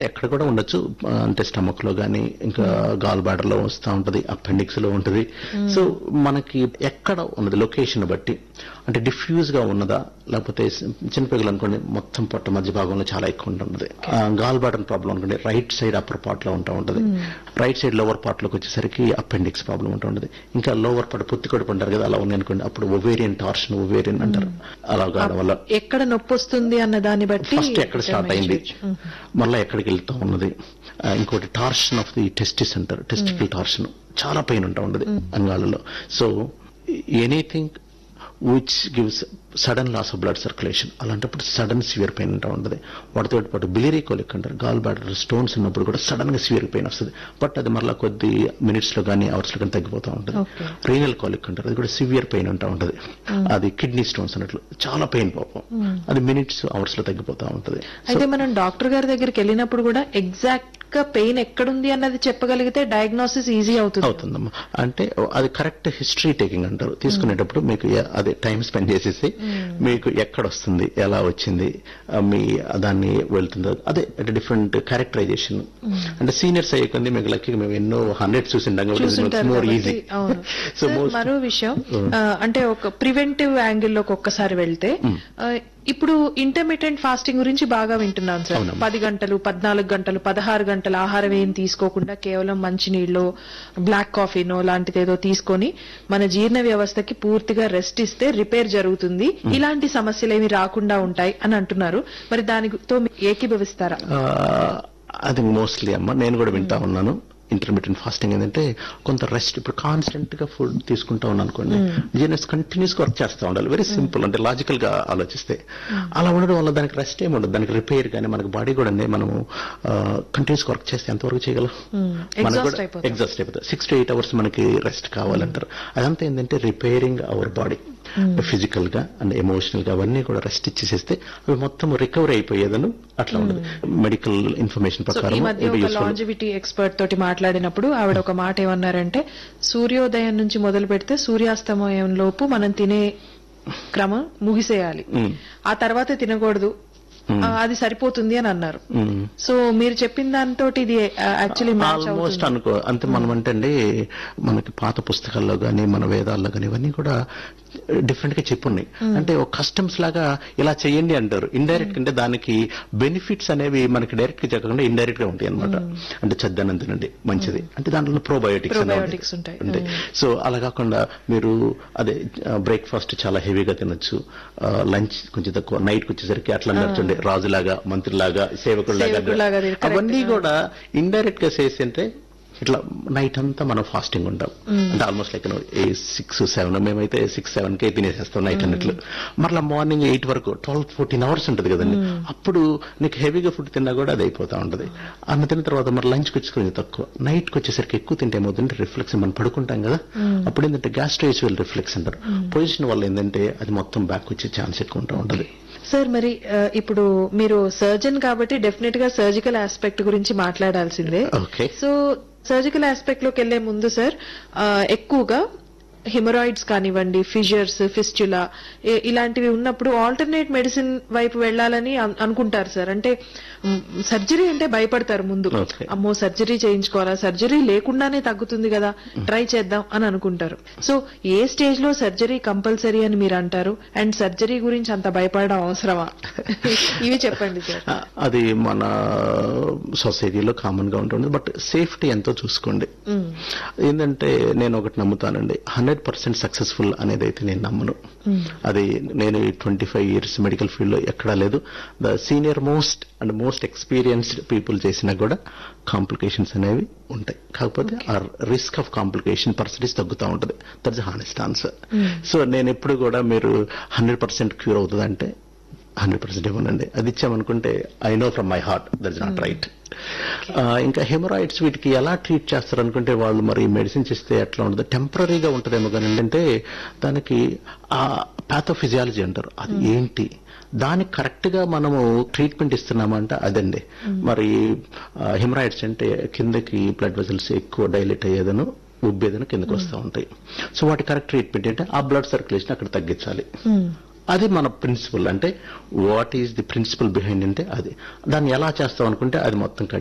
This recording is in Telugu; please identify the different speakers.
Speaker 1: ఎక్కడ కూడా ఉండొచ్చు ఆ, అంటే స్టమక్ లో గానీ ఇంకా గాల్ బ్యాడర్ లో వస్తూ ఉంటది అపెండిక్స్ లో ఉంటది సో మనకి ఎక్కడ ఉన్నది లొకేషన్ బట్టి అంటే డిఫ్యూజ్ గా ఉన్నదా లేకపోతే చిన్నపిల్లలు అనుకోండి మొత్తం పొట్ట మధ్య భాగంలో చాలా ఎక్కువ ఉంటుంది గాల్ బ్యాడర్ ప్రాబ్లం అనుకోండి రైట్ సైడ్ అప్పర్ పార్ట్ లో ఉంటా ఉంటది రైట్ సైడ్ లోవర్ పార్ట్ లోకి వచ్చేసరికి అపెండిక్స్ ప్రాబ్లం ఉంటా ఉంటది ఇంకా లోవర్ పార్ట్ పొత్తి కొడుపు అంటారు కదా అలా ఉంది అనుకోండి అప్పుడు ఒవేరియన్ టార్షన్ ఒవేరియన్ అంటారు అలా కావడం వల్ల
Speaker 2: ఎక్కడ నొప్పి వస్తుంది అన్న దాన్ని బట్టి
Speaker 1: ఫస్ట్ ఎక్కడ స్టార్ట్ అయింది మళ్ళీ ఎక్కడికి వెళ్తా ఉన్నది ఆ, ఇంకోటి టార్షన్ ఆఫ్ ది టెస్టిస్ అంటారు టెస్టికల్ టార్షన్ చాలా పెయిన్ ఉంటా ఉండదు అంగాలలో so anything which gives sudden loss of blood circulation అలాంటప్పుడు సడన్ సివియర్ పెయిన్ ఉంటా ఉంటుంది వాటితో పాటు బిలిరీ కోలిక్ అంటారు గాల్ బ్యాడర్ స్టోన్స్ ఉన్నప్పుడు కూడా సడన్ గా సివియర్ పెయిన్ వస్తుంది బట్ అది మళ్ళీ కొద్ది మినిట్స్ లో కానీ అవర్స్ లో కానీ తగ్గిపోతూ ఉంటుంది
Speaker 2: Okay.
Speaker 1: రీనల్ కాలిక్ అంటారు అది కూడా సివియర్ పెయిన్ ఉంటా ఉంటది అది కిడ్నీ స్టోన్స్ అన్నట్లు చాలా పెయిన్ పాపం అది మినిట్స్ అవర్స్ లో తగ్గిపోతా ఉంటది
Speaker 2: అయితే మనం డాక్టర్ గారి దగ్గరికి వెళ్ళినప్పుడు కూడా ఎగ్జాక్ట్ గా పెయిన్ ఎక్కడుంది అన్నది చెప్పగలిగితే డయాగ్నోసిస్ ఈజీ అవుతుంది
Speaker 1: అవుతుందమ్మా అంటే అది కరెక్ట్ హిస్టరీ టేకింగ్ అంటారు తీసుకునేటప్పుడు మీకు ఎ- అదే టైం స్పెండ్ చేసేసి మీకు ఎక్కడ వస్తుంది ఎలా వచ్చింది ఆ, మీ దాన్ని వెళ్తుందో అదే డిఫరెంట్ క్యారెక్టరైజేషన్ అంటే సీనియర్స్ అయ్యే కొంది మీకు లక్కీ మేము ఎన్నో హండ్రెడ్ చూసింటాం
Speaker 2: చూసుంటారు
Speaker 1: మోర్
Speaker 2: కాబట్టి,
Speaker 1: ఈజీ
Speaker 2: అవును
Speaker 1: సో
Speaker 2: సార్,
Speaker 1: మోస్ట్
Speaker 2: మరో విషయం ఆ, అంటే ఒక ప్రివెంటివ్ యాంగిల్లోకి ఒక్కసారి వెళ్తే ఆ, ఇప్పుడు ఇంటర్మీడియట్ ఫాస్టింగ్ గురించి బాగా వింటున్నాను సార్
Speaker 1: అవునమ్మా.
Speaker 2: పది గంటలు పద్నాలుగు గంటలు పదహారు గంటలు ఆహారం ఏం తీసుకోకుండా కేవలం మంచినీళ్ళు బ్లాక్ కాఫీనో లాంటిది ఏదో తీసుకొని మన జీర్ణ వ్యవస్థకి పూర్తిగా రెస్ట్ ఇస్తే రిపేర్ జరుగుతుంది ఇలాంటి సమస్యలు ఏమి రాకుండా ఉంటాయి అని అంటున్నారు మరి దానితో మీరు ఏకీభవిస్తారా
Speaker 1: ఆ, అది మోస్ట్లీ అమ్మ నేను కూడా వింటా ఉన్నాను ఇంటర్మీడియట్ ఫాస్టింగ్ ఏంటంటే కొంత రెస్ట్ ఇప్పుడు కాన్స్టెంట్ గా ఫుడ్ తీసుకుంటా ఉన్నాను అనుకోండి జీఎన్ఎస్ కంటిన్యూస్ గా వర్క్ చేస్తూ ఉండాలి వెరీ సింపుల్ అంటే లాజికల్ గా ఆలోచిస్తే అలా ఉండడం వల్ల దానికి రెస్ట్ ఏమి ఉండదు దానికి రిపేర్ కానీ మనకి బాడీ కూడా అండి మనము కంటిన్యూస్ వర్క్ చేస్తే ఎంతవరకు చేయగలం మనకు
Speaker 2: Exhaust
Speaker 1: కూడా
Speaker 2: అయిపోతాం.
Speaker 1: ఎగ్జాస్ట్ అయిపోతుంది సిక్స్ టు ఎయిట్ అవర్స్ మనకి రెస్ట్ కావాలంటారు అదంతా ఏంటంటే రిపేరింగ్ అవర్ బాడీ ఫిజికల్ గా అండ్ ఎమోషనల్ గా అవన్నీ కూడా రెస్ట్ ఇచ్చేసేస్తే అవి మొత్తం రికవర్ అయిపోయేదను అట్లా ఉండదు మెడికల్ ఇన్ఫర్మేషన్
Speaker 2: సో ఈ
Speaker 1: ప్రకారం
Speaker 2: మధ్య
Speaker 1: ఇవి
Speaker 2: ఒక
Speaker 1: useful.
Speaker 2: లాంజివిటీ ఎక్స్పర్ట్ తోటి మాట్లాడినప్పుడు ఆవిడ ఒక మాట ఏమన్నారంటే సూర్యోదయం నుంచి మొదలు పెడితే సూర్యాస్తమయం లోపు మనం తినే క్రమం ముగిసేయాలి
Speaker 1: మ్మ్.
Speaker 2: ఆ తర్వాత తినకూడదు ఆ, అది సరిపోతుంది అని అన్నారు
Speaker 1: మ్మ్.
Speaker 2: సో మీరు చెప్పిన దాంతో ఇది యాక్చువల్లీ మ్యాచ్
Speaker 1: ఆల్మోస్ట్
Speaker 2: అవుతుంది
Speaker 1: అనుకో అంతే మనం అంటే అండి మనకి పాత పుస్తకాల్లో గానీ మన వేదాల్లో గానీ ఇవన్నీ కూడా డిఫరెంట్ గా చెప్పున్నాయి అంటే ఒక కస్టమ్స్ లాగా ఇలా చేయండి అంటారు ఇండైరెక్ట్ అంటే దానికి బెనిఫిట్స్ అనేవి మనకి డైరెక్ట్ గా చెప్పకుండా ఇండైరెక్ట్ గా ఉంటాయి అనమాట అంటే చద్దనం తినండి మంచిది అంటే దాంట్లో ప్రోబయోటిక్స్
Speaker 2: Probiotics ఉంటాయి.
Speaker 1: ఉంటాయి సో అలా కాకుండా మీరు అదే బ్రేక్ఫాస్ట్ చాలా హెవీగా తినొచ్చు లంచ్ కొంచెం తక్కువ నైట్ వచ్చేసరికి అట్లా నడుచుండే రాజులాగా మంత్రిలాగా సేవకుడిలాగా
Speaker 2: సేవకుడిలాగా అది correct.
Speaker 1: అవన్నీ కూడా ఇండైరెక్ట్ గా చేసి అంటే ఇట్లా నైట్ అంతా మనం ఫాస్టింగ్ ఉంటాం అంటే almost like a six seven మేమైతే సిక్స్ సెవెన్ కే తినేసేస్తాం నైట్ అన్నట్లు మరలా మార్నింగ్ ఎయిట్ వరకు ట్వెల్వ్ ఫోర్టీన్ అవర్స్ ఉంటుంది కదండి అప్పుడు నీకు హెవీగా ఫుడ్ తిన్నా కూడా అది అయిపోతా ఉంటది అన్న తిన్న తర్వాత మరి లంచ్కి వచ్చి కొంచెం తక్కువ నైట్ కి వచ్చేసరికి ఎక్కువ తింటే ఏమవుతుందంటే రిఫ్లెక్స్ మనం పడుకుంటాం కదా అప్పుడు ఏంటంటే గ్యాస్ట్రైచువల్ రిఫ్లెక్స్ అంటారు పొజిషన్ వల్ల ఏంటంటే అది మొత్తం బ్యాక్ వచ్చే ఛాన్స్ ఎక్కువ ఉంటా ఉంటది
Speaker 2: సార్ మరి ఆ, ఇప్పుడు మీరు సర్జన్ కాబట్టి డెఫినెట్ గా సర్జికల్ ఆస్పెక్ట్ గురించి మాట్లాడాల్సిందే
Speaker 1: ఓకే
Speaker 2: సో సర్జికల్ ఆస్పెక్ట్ లోకి వెళ్లే ముందు సార్ ఆ, ఎక్కువగా హిమరాయిడ్స్ కానివ్వండి ఫిజర్స్ ఫిస్చులా ఇలాంటివి ఉన్నప్పుడు ఆల్టర్నేట్ మెడిసిన్ వైపు వెళ్ళాలని అన్- అనుకుంటారు సార్ అంటే సర్జరీ అంటే భయపడతారు ముందు
Speaker 1: Okay.
Speaker 2: అమ్మో సర్జరీ చేయించుకోవాలా సర్జరీ లేకుండానే తగ్గుతుంది కదా ట్రై చేద్దాం అని అనుకుంటారు సో ఏ స్టేజ్ లో సర్జరీ కంపల్సరీ అని మీరు అంటారు అండ్ సర్జరీ గురించి అంత భయపడడం అవసరమా ఇవి చెప్పండి సార్
Speaker 1: ఆ, అది మన సొసైటీలో కామన్ గా ఉంటుంది బట్ సేఫ్టీ ఎంతో చూసుకోండి ఏంటంటే నేను ఒకటి నమ్ముతానండి హండ్రెడ్ పర్సెంట్ సక్సెస్ఫుల్ అనేది అయితే నేను నమ్మను అది నేను twenty five years medical field లో ఎక్కడా లేదు the senior most and most experienced people చేసినా కూడా కాంప్లికేషన్స్ అనేవి ఉంటాయి కాకపోతే ఆ రిస్క్ ఆఫ్ కాంప్లికేషన్ పర్సెంటేజ్ తగ్గుతూ ఉంటుంది దట్స్ హానెస్ట్ ఆన్సర్ సో నేను ఎప్పుడు కూడా మీరు హండ్రెడ్ పర్సెంట్ క్యూర్ అవుతుంది అంటే హండ్రెడ్ పర్సెంట్ ఇవ్వనండి అది ఇచ్చామనుకుంటే I know from my heart that is not right ఇంకా హెమరాయిడ్స్ వీటికి ఎలా ట్రీట్ చేస్తారు అనుకుంటే వాళ్ళు మరి మెడిసిన్స్ ఇస్తే ఎట్లా ఉంటుంది టెంపరీగా ఉంటుందేమో కానీ ఏంటంటే దానికి ఆ ప్యాథోఫిజియాలజీ అంటారు అది ఏంటి దానికి కరెక్ట్ గా మనము ట్రీట్మెంట్ ఇస్తున్నామంటే అదండి మరి హెమరాయిడ్స్ అంటే కిందకి బ్లడ్ వెజల్స్ ఎక్కువ డైలేట్ అయ్యేదను ఉబ్బేదను కిందకి వస్తూ ఉంటాయి సో వాటి కరెక్ట్ ట్రీట్మెంట్ అంటే ఆ బ్లడ్ సర్క్యులేషన్ అక్కడ తగ్గించాలి అది మన ప్రిన్సిపల్ అంటే what is the principle behind అంటే అది దాన్ని ఎలా చేస్తాం అనుకుంటే అది మొత్తం